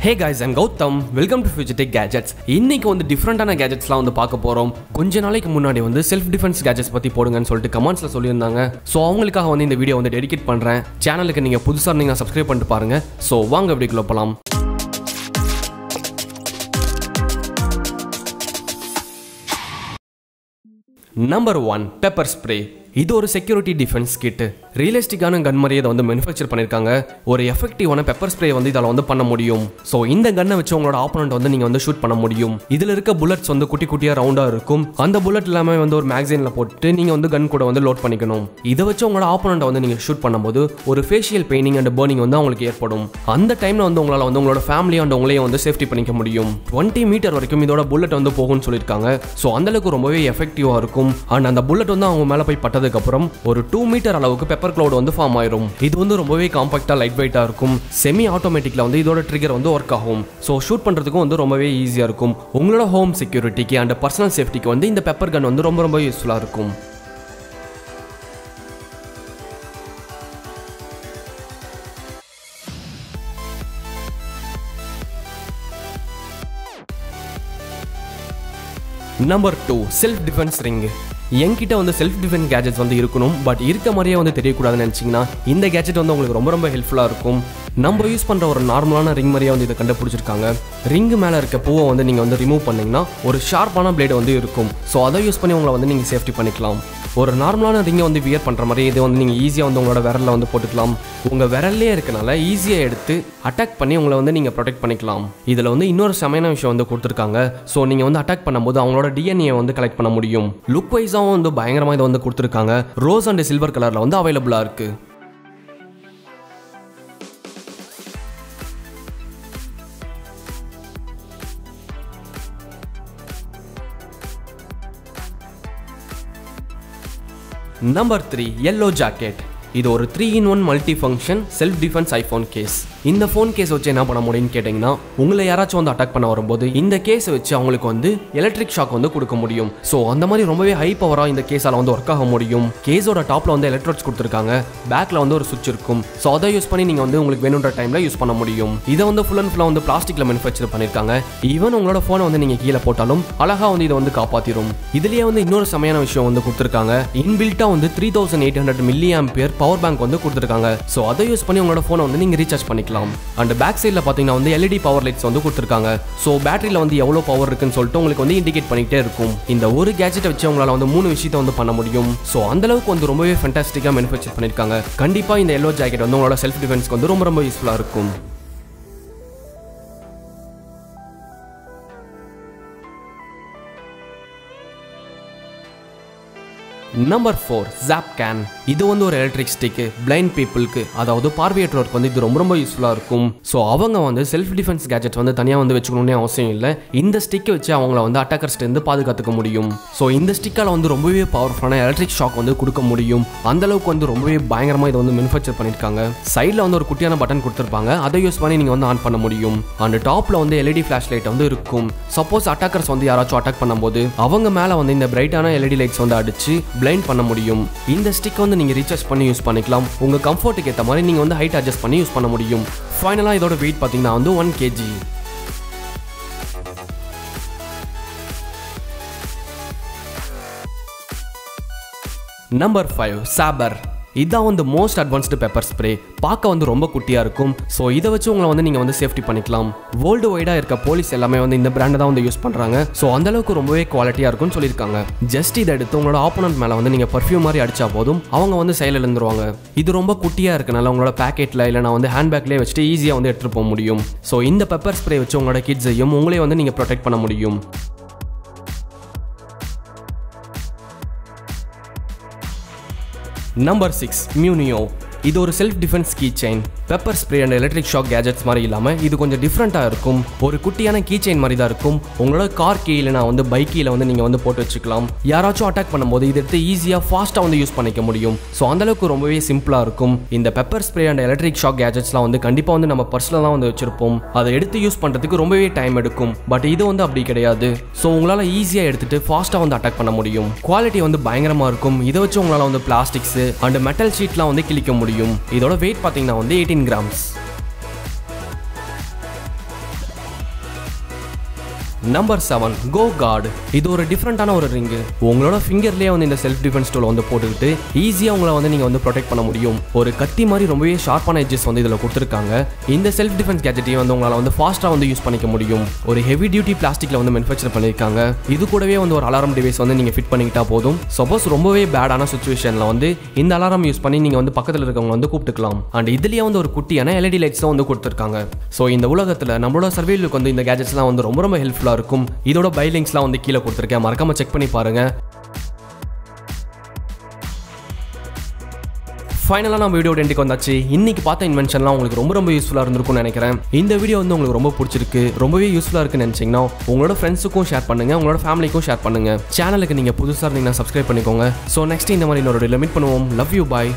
hey guys I'm Gautham welcome to future tech gadgets இன்னைக்கு வந்து டிஃப்ரெண்டான கேஜெட்ஸ்லாம் வந்து பார்க்க போகிறோம் கொஞ்ச நாளைக்கு முன்னாடி வந்து செல்ஃப் டிஃபென்ஸ் கேஜெட்ஸ் பற்றி போடுங்கன்னு சொல்லிட்டு கமெண்ட்ஸில் சொல்லியிருந்தாங்க ஸோ அவங்களுக்காக வந்து இந்த வீடியோ வந்து டெடிகேட் பண்ணுறேன் சேனலுக்கு நீங்கள் புதுசாக இருந்தீங்கன்னா சப்ஸ்கிரைப் பண்ணிட்டு பாருங்க ஸோ வாங்க வீடியோக்குள்ள போகலாம் நம்பர் ஒன் பெப்பர் ஸ்ப்ரே இது ஒரு செக்யூரிட்டி டிஃபென்ஸ் கிட் ரியலிஸ்டிக்கான கன் மாதிரி இதை வந்து மேனுஃபேக்சர் பண்ணியிருக்காங்க ஒரு எஃபெக்டிவான பெப்பர் ஸ்ப்ரே வந்து இதால் வந்து பண்ண முடியும் ஸோ இந்த கன்னை வச்சு உங்களோட ஆப்போனண்ட் வந்து நீங்கள் வந்து ஷூட் பண்ண முடியும் இதில் இருக்க புல்லட்ஸ் வந்து குட்டி குட்டியாக ரவுண்டாக இருக்கும் அந்த புல்லட் எல்லாமே வந்து ஒரு மேக்சினில் போட்டு நீங்கள் வந்து கன் கூட வந்து லோட் பண்ணிக்கணும் இதை வச்சு உங்களோட ஆப்போனண்ட்டை வந்து நீங்கள் ஷூட் பண்ணும்போது ஒரு ஃபேஷியல் பெயினிங் அண்ட் பேர்னிங் வந்து அவங்களுக்கு ஏற்படும் அந்த டைமில் வந்து உங்களால் வந்து உங்களோட ஃபேமிலி அண்ட் உங்களையும் வந்து சேஃப்டி பண்ணிக்க முடியும் டுவெண்ட்டி மீட்டர் வரைக்கும் இதோட புல்லட் வந்து போகும்னு சொல்லியிருக்காங்க ஸோ அந்தளவுக்கு ரொம்பவே எஃபெக்டிவாக இருக்கும் அண்ட் அந்த புல்லட் வந்து அவங்க மேலே போய் பட்டதுக்கப்புறம் ஒரு டூ மீட்டர் அளவுக்கு பெப்பர் க்ளவுட் வந்து ஃபார்ம் ஆயிரும் இது வந்து ரொம்பவே காம்பாக்டாக லைட் வெயிட்டாக இருக்கும் செமி ஆட்டோமேட்டிக்கில் வந்து இதோட ட்ரிகர் வந்து ஒர்க் ஆகும் ஸோ ஷூட் பண்ணுறதுக்கும் வந்து ரொம்பவே ஈஸியாக இருக்கும் உங்களோட ஹோம் செக்யூரிட்டிக்கு அண்ட் பர்சனல் சேஃப்டிக்கு வந்து இந்த பெப்பர் கன் வந்து ரொம்ப ரொம்ப யூஸ்ஃபுல்லாக இருக்கும் number two self defence ring என்கிட்ட வந்து செல்ஃப் டிஃபென்ஸ் கேஜெட்ஸ் வந்து இருக்கணும் பட் இருக்க மாதிரியே வந்து தெரியக்கூடாதுன்னு நினச்சிங்கன்னா இந்த கேஜெட் வந்து உங்களுக்கு ரொம்ப ரொம்ப ஹெல்ப்ஃபுல்லாக இருக்கும் நம்ம யூஸ் பண்ணுற ஒரு நார்மலான ரிங் மாதிரியே வந்து இதை கண்டுபிடிச்சிருக்காங்க ரிங்கு மேலே இருக்க பூவை வந்து நீங்கள் வந்து ரிமூவ் பண்ணிங்கன்னா ஒரு ஷார்ப்பான பிளேடு வந்து இருக்கும் ஸோ அதை யூஸ் பண்ணி உங்களை வந்து நீங்கள் சேஃப்டி பண்ணிக்கலாம் ஒரு நார்மலான ரிங்கை வந்து வியர் பண்ணுற மாதிரி இது வந்து நீங்கள் ஈஸியாக வந்து உங்களோட விரலில் வந்து போட்டுக்கலாம் உங்கள் விரல்லே இருக்கனால ஈஸியாக எடுத்து அட்டாக் பண்ணி உங்களை வந்து நீங்கள் ப்ரொடெக்ட் பண்ணிக்கலாம் இதில் வந்து இன்னொரு செமையான விஷயம் வந்து கொடுத்துருக்காங்க ஸோ நீங்கள் வந்து அட்டாக் பண்ணும்போது அவங்களோட டிஎன்ஏ வந்து கலெக்ட் பண்ண முடியும் லுக் வைஸாகவும் வந்து பயங்கரமாக இதை வந்து கொடுத்துருக்காங்க ரோஸ் அண்ட் சில்வர் கலரில் வந்து அவைலபிளாக இருக்குது நம்பர் த்ரீ எல்லோ ஜாக்கெட் இது ஒரு three in one multi function self defence iPhone case இந்த ஃபோன் கேஸ் வச்சு என்ன பண்ண முடியும்னு கேட்டிங்கன்னா உங்களை யாராச்சும் வந்து அட்டாக் பண்ண வரும்போது இந்த கேஸை வச்சு அவங்களுக்கு வந்து எலக்ட்ரிக் ஷாக் வந்து கொடுக்க முடியும் ஸோ அந்த மாதிரி ரொம்பவே ஹை பவராக இந்த கேஸால் வந்து ஒர்க் ஆக முடியும் கேஸோட டாப்பில் வந்து எலக்ட்ரோட்ஸ் கொடுத்துருக்காங்க பேக்கில் வந்து ஒரு சுவிட்ச் இருக்கும் ஸோ அதை யூஸ் பண்ணி நீங்கள் வந்து உங்களுக்கு வேணுன்ற டைமில் யூஸ் பண்ண முடியும் இதை வந்து ஃபுல் அண்ட் ஃபுல்லாக வந்து பிளாஸ்டிக்கில் மேனுஃபேக்சர் பண்ணியிருக்காங்க ஈவன் உங்களோட ஃபோனை வந்து நீங்கள் கீழே போட்டாலும் அழகாக வந்து இதை வந்து காப்பாற்றிடும் இதுலேயே வந்து இன்னொரு செமையான விஷயம் வந்து கொடுத்துருக்காங்க இன்பில்ட்டாக வந்து three thousand eight hundred milliampere power bank வந்து கொடுத்துருக்காங்க ஸோ அதை யூஸ் பண்ணி உங்களோட ஃபோனை வந்து நீங்கள் ரீசார்ஜ் பண்ணிக்கலாம் அண்ட் பேக் சைடில் பார்த்தீங்கன்னா வந்து எல்இடி பவர் லைட்ஸ் வந்து கொடுத்துருக்காங்க ஸோ பேட்டரியில் வந்து எவ்வளோ பவர் இருக்குன்னு சொல்லிட்டு உங்களுக்கு வந்து இண்டிகேட் பண்ணிக்கிட்டே இருக்கும் இந்த ஒரு கேஜெட்டை வச்சு உங்களால் வந்து மூணு விஷயத்தை வந்து பண்ண முடியும் ஸோ அந்த அளவுக்கு வந்து ரொம்பவே ஃபென்டாஸ்டிக்காக மேனுஃபேக்சர் பண்ணியிருக்காங்க கண்டிப்பாக இந்த எல்லோ ஜாக்கெட் வந்து உங்களோட செல்ஃப் டிஃபென்ஸ்க்கு வந்து ரொம்ப ரொம்ப யூஸ்ஃபுல்லாக இருக்கும் நம்பர் ஃபோர் ஜாப் கேன் இது வந்து ஒரு எலக்ட்ரிக் ஸ்டிக்கு பிளைண்ட் பீப்புளுக்கு அதாவது பார்வையற்றோருக்கு வந்து இது ரொம்ப ரொம்ப யூஸ்ஃபுல்லாக இருக்கும் ஸோ அவங்க வந்து செல்ஃப் டிஃபென்ஸ் கேஜெட் வந்து தனியாக வந்து வச்சுக்கணும்னே அவசியம் இல்லை இந்த ஸ்டிக்கை வச்சு அவங்கள வந்து அட்டாக்கர்ஸ்லேருந்து பாதுகாத்துக்க முடியும் ஸோ இந்த ஸ்டிக்கால் வந்து ரொம்பவே பவர்ஃபுல்லான எலக்ட்ரிக் ஷாக் வந்து கொடுக்க முடியும் அந்த அளவுக்கு வந்து ரொம்பவே பயங்கரமாக இதை வந்து மேனுஃபேக்சர் பண்ணியிருக்காங்க சைடில் வந்து ஒரு குட்டியான பட்டன் கொடுத்துருப்பாங்க அதை யூஸ் பண்ணி நீங்கள் வந்து ஆன் பண்ண முடியும் அந்த டாப்பில் வந்து எல்இடி ஃப்ளாஷ் லைட் வந்து இருக்கும் சப்போஸ் அட்டாக்கர்ஸ் வந்து யாராச்சும் அட்டாக் பண்ணும்போது அவங்க மேலே வந்து இந்த பிரைட்டான எல்இடி லைட்ஸ் வந்து அடிச்சு பிளைண்ட் பண்ண முடியும் இந்த ஸ்டிக் வந்து நீங்கள் ரீசார்ஜ் பண்ணி யூஸ் பண்ணிக்கலாம் உங்கள் கம்ஃபர்ட்டுக்கு ஏற்ற மாதிரி நீங்கள் வந்து ஹைட் அட்ஜஸ்ட் பண்ணி யூஸ் பண்ண முடியும் ஃபைனலாக இதோட வெயிட் பார்த்தீங்கன்னா வந்து ஒன் கேஜி நம்பர் ஃபைவ் சாபர் இதான் வந்து மோஸ்ட் அட்வான்ஸ்டு பெப்பர் ஸ்ப்ரே பார்க்க வந்து ரொம்ப குட்டியாக இருக்கும் ஸோ இதை வச்சு உங்களை வந்து நீங்கள் வந்து சேஃப்டி பண்ணிக்கலாம் வேர்ல்டு வைடாக இருக்க போலீஸ் எல்லாமே வந்து இந்த பிராண்டை தான் வந்து யூஸ் பண்ணுறாங்க ஸோ அந்தளவுக்கு ரொம்பவே குவாலிட்டியாக இருக்கும்னு சொல்லியிருக்காங்க ஜஸ்ட் இதை எடுத்து உங்களோட ஆப்போனன்ட் மேலே வந்து நீங்கள் பர்ஃப்யூம் மாதிரி அடிச்சா போதும் அவங்க வந்து செயலில் இருந்துருவாங்க இது ரொம்ப குட்டியாக இருக்கனால உங்களோட பேக்கெட்டில் இல்லை நான் வந்து ஹேண்ட்பேக்லேயே வச்சுட்டு ஈஸியாக வந்து எடுத்துகிட்டு போக முடியும் ஸோ இந்த பெப்பர் ஸ்ப்ரே வச்சு உங்களோட கிட்ஸையும் உங்களையும் வந்து நீங்கள் ப்ரொடெக்ட் பண்ண முடியும் நம்பர் சிக்ஸ் மியூனியோ இது ஒரு self defence key chain pepper spray and electric shock gadgets மாதிரி இல்லாமல் இது கொஞ்சம் டிஃப்ரெண்ட்டாக இருக்கும் ஒரு குட்டியான கீ செயின் மாதிரி தான் இருக்கும் உங்களோட கார் கீ இல்லைனா வந்து பைக் கீழே வந்து நீங்கள் வந்து போட்டு வச்சுக்கலாம் யாராச்சும் அட்டாக் பண்ணும்போது இதை எடுத்து ஈஸியாக ஃபாஸ்ட்டாக வந்து யூஸ் பண்ணிக்க முடியும் ஸோ அந்தளவுக்கு ரொம்பவே சிம்பிளாக இருக்கும் இந்த pepper spray and electric shock கேஜெட்ஸ்லாம் வந்து கண்டிப்பாக வந்து நம்ம பர்ஸில் தான் வந்து வச்சிருப்போம் அதை எடுத்து யூஸ் பண்ணுறதுக்கு ரொம்பவே டைம் எடுக்கும் பட் இது வந்து அப்படி கிடையாது ஸோ உங்களால் ஈஸியாக எடுத்துட்டு ஃபாஸ்ட்டாக வந்து அட்டாக் பண்ண முடியும் குவாலிட்டி வந்து பயங்கரமாக இருக்கும் இதை வச்சு உங்களால் வந்து பிளாஸ்டிக்ஸ் அண்ட் மெட்டல் ஷீட்லாம் வந்து கிழிக்க முடியும் இதோட வெயிட் பார்த்தீங்கன்னா வந்து eighteen grams number seven go guard இது ஒரு டிஃப்ரெண்ட்டான ஒரு ரிங்கு உங்களோட ஃபிங்கர்லேயே வந்து இந்த செல்ஃப் டிஃபென்ஸ் டூல் வந்து போட்டுக்கிட்டு ஈஸியாக உங்களை வந்து நீங்கள் வந்து ப்ரொடெக்ட் பண்ண முடியும் ஒரு கத்தி மாதிரி ரொம்பவே ஷார்ப்பான எட்ஜஸ் வந்து இதில் கொடுத்துருக்காங்க இந்த செல்ஃப் டிஃபென்ஸ் கேஜெட்டையும் வந்து உங்களால் வந்து ஃபாஸ்ட்டாக வந்து யூஸ் பண்ணிக்க முடியும் ஒரு ஹெவி டியூட்டி பிளாஸ்டிக்கில் வந்து மேனுஃபேக்சர் பண்ணியிருக்காங்க இது கூடவே வந்து ஒரு அலாரம் டிவைஸ் வந்து நீங்கள் ஃபிட் பண்ணிக்கிட்டா போதும் சப்போஸ் ரொம்பவே பேடான சுச்சுவேஷனில் வந்து இந்த அலாரம் யூஸ் பண்ணி நீங்கள் வந்து பக்கத்தில் இருக்கவங்க வந்து கூப்பிட்டுக்கலாம் அண்ட் இதுலேயே வந்து ஒரு குட்டியான எல்இடி லைட்ஸ் வந்து கொடுத்துருக்காங்க ஸோ இந்த உலகத்தில் நம்மளோட சர்வேலுக்கு வந்து இந்த கேஜெட்ஸ்லாம் வந்து ரொம்ப ரொம்ப ஹெல்ப்ஃபுல்லாக இருக்கும் இதோட பை லிங்க்ஸ்லாம் வந்து கீழே கொடுத்துருக்கேன் மறக்காம செக் பண்ணி பாருங்க ஃபைனலாக நம்ம வீடியோ எண்டுக்கு வந்தாச்சு இன்னைக்கு பார்த்த இன்வென்ஷன்லாம் உங்களுக்கு ரொம்ப ரொம்ப யூஸ்ஃபுல்லாக இருந்திருக்கும்னு நினைக்கிறேன் இந்த வீடியோ வந்து உங்களுக்கு ரொம்ப பிடிச்சிருக்கு ரொம்பவே யூஸ்ஃபுல்லாக இருக்குன்னு நினச்சிங்கன்னா உங்களோட ஃப்ரெண்ட்ஸுக்கும் ஷேர் பண்ணுங்க உங்களோட ஃபேமிலிக்கும் ஷேர் பண்ணுங்க சேனலுக்கு நீங்கள் புதுசாக இருந்தீங்கன்னா சப்ஸ்கிரைப் பண்ணிக்கோங்க ஸோ நெக்ஸ்ட் இந்த மாதிரி இன்னொரு லிமிட் பண்ணுவோம் லவ் யூ பாய்